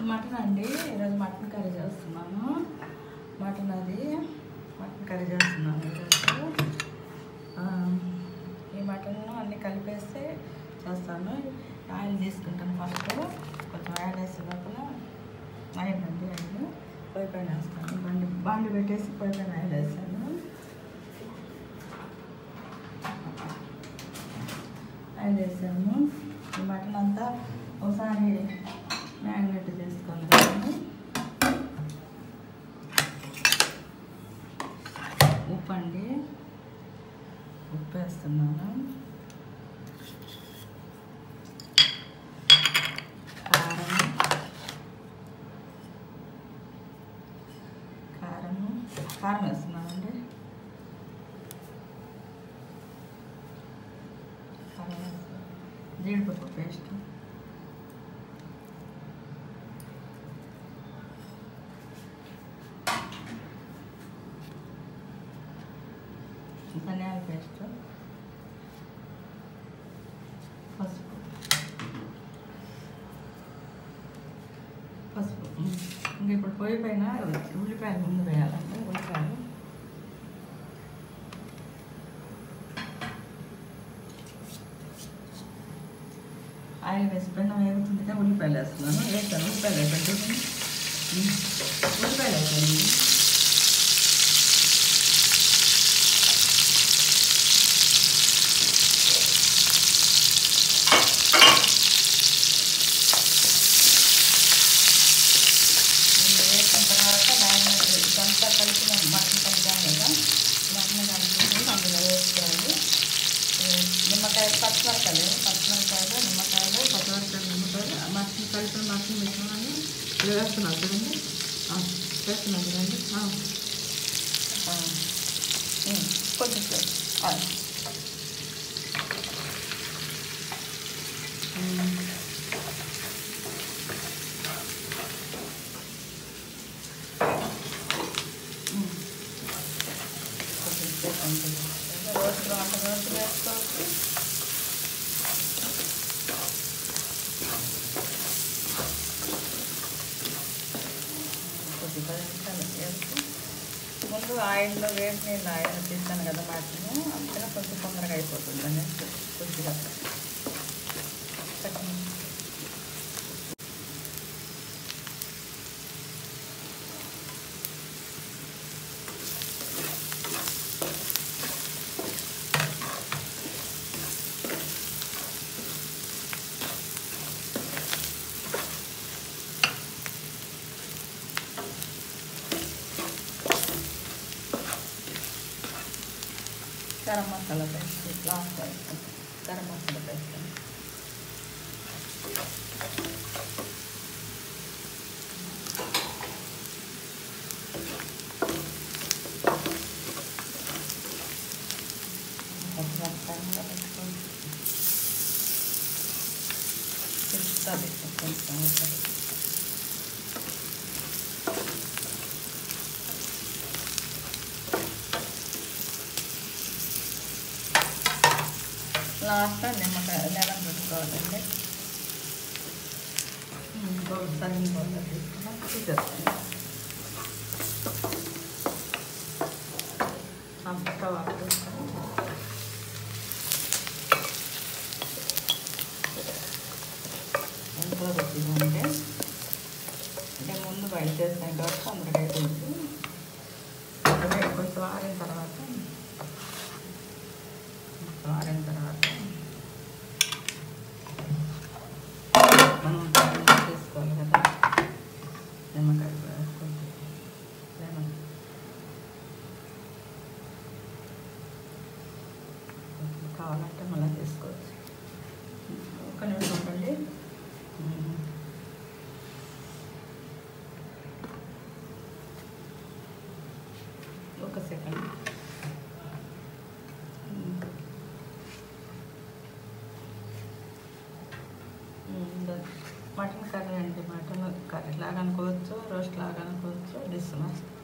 Mutton అండి ఈరోజు mutton curry చేస్తున్నాను మటన్ అది మటన్ కర్రీ చేస్తున్నాను ఈరోజు ఆ, ఈ మటన్ అన్నీ కలిపేసి చేస్తాను ఆయిల్ తీసుకుంటాను ఫస్ట్ కొంచెం ఆయిల్ వేసే లోపల ఆయిల్ అండి ఆయిల్ పొయ్యి పైన వేస్తాను బండి బాండి పెట్టేసి పొయ్యి పైన ఆయిల్ వేస్తాను ఆయిల్ వేసాము ఈ మటన్ అంతా ఒకసారి మ్యాగ్నెట్ చేసుకోవాలి కదండి ఉప్పు అండి ఉప్పు వేస్తున్నాను కారం కారం కారం వేస్తున్నానండి కారం వేస్తాను. జీడిపప్పు పేస్ట్ ధనియాల పేస్ట్ పసుపు పసుపు ఉమ్. ఇంకా ఇప్పుడు పొయ్యి పైన ఉల్లిపాయలు ముందు వేయాలండి ఉల్లిపాయలు ఆయిల్ వేసి పెన్నం వేగుతుంటే ఉల్లిపాయలు వేస్తున్నాను వేస్తాను ఉల్లిపాయలు వేసాను ఉమ్. ఉల్లిపాయలు వేసాను ఇది వేసిన తర్వాత మ్యాగ్నెట్ ఇదంతా కలిపిన మటన్ కలిపాను కదా మటన్ కలిపి అందులో వేసుకోవాలి ఏ, నిమ్మకాయ పచ్చిమిరకాయలు పచ్చిమిరకాయలు నిమ్మకాయలు పచ్చిమిరకాయలు నిమ్మకాయలు ఆ మటన్ కలిపిన మటన్ మిశ్రమాన్ని ఇలా వేస్తున్నాను చూడండి ఆ, వేస్తున్నాను చూడండి ఆ. ఆ. ఉమ్, కొంచెం సేపు. ఆ. ఉమ్. రోజు వంట రోజు వేసుకోవచ్చు కొద్ది పది నిమిషాలు వేసి ముందు ఆయిల్లో వేడి నీళ్ళు ఆయిల్ తీస్తాను కదా వాటిని అందుకని కొంచెం తొందరగా అయిపోతుంది అనేసి కొద్దిగా పచ్చిమిర్చి గరం మసాలా పేస్ట్ లాస్ట్ వేస్తాం గరం మసాలా పేస్ట్ తెలుస్తుంది కొంచెం ఉంటుంది లాస్ట్ నిమ్మకాయ లెమన్ పెట్టుకోవాలండి సగం బౌల్ తీసుకున్నాం తీసేస్తాను స్టవ్ ఆఫ్ చేస్తాను ఎంతలో పెట్టిందంటే అంటే ముందు బయట చేస్తాను కాబట్టి అందరికి అయిపోయింది అంటే కొంచెం ఆరిన తర్వాత కొంచెం ఆరిన తర్వాత మనం తీసుకోవాలి కదా నిమ్మకాయ కొంచెం లెమన్ కొంచెం కావాలంటే మళ్ళీ తీసుకోవచ్చు ఒక నిమిషం ఉండండి ఒక సెకండ్ మటన్ కర్రీ అండి మటన్ కర్రీ లాగా అనుకోవచ్చు రోస్ట్ లాగా అనుకోవచ్చు డిస్ మస్త్